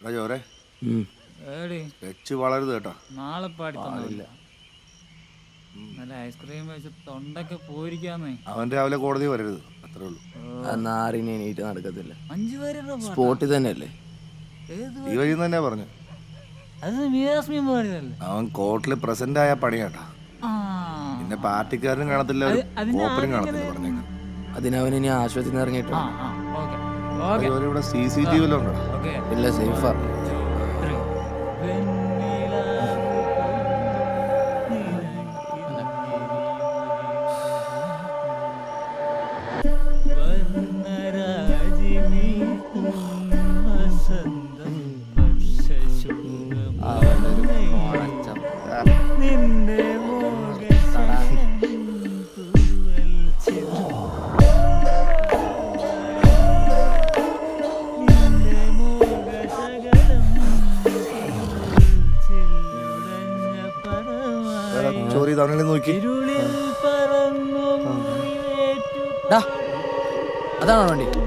എടാ ചോരെ ഉം. ഏടി വെച്ച് വളരുത് കേട്ടോ നാളെ പാടി തന്നില്ല നല്ല ഐസ്ക്രീം വെച്ച് തൊണ്ടൊക്കെ പോയിരിക്കാന്നേ അവൻ രാവിലെ കോടതി വരരുത് അത്രേ ഉള്ളൂ ആ നാറിന് എണീറ്റ് നടക്കത്തില്ല അഞ്ചു പേരുടെ പാട്ടാ. സ്പോട്ടിൽ തന്നെയല്ലേ ഏത് ഈ വഴി തന്നെ പറഞ്ഞു അത് മീരാസ്മിയും പാടിയതല്ലേ അവൻ കോർട്ടിൽ പ്രസന്റ് ആയ പണിയാട്ടാ ആ പിന്നെ പാർട്ടിക്കാരനും കാണത്തില്ല ഒരു അതിന് കോപ്പനും ആദ്യം കാണത്തില്ല പറഞ്ഞേക്കാം അതിനവൻ ഇനി ആശുപത്രിയിൽ നിന്ന് ഇറങ്ങിയിട്ടോ ആ ആ ഓക്കെ ഓക്കെ അതുപോലെ ഇവിടെ സി സി ടി വിയിലും ഉണ്ടോ ഓക്കെ ഇല്ല സേഫാ നിന്റെ എടാ, ചോറി തവണ നോക്കി ഇരുളിൽ പറന്നു ഡാ, അതാണോ വണ്ടി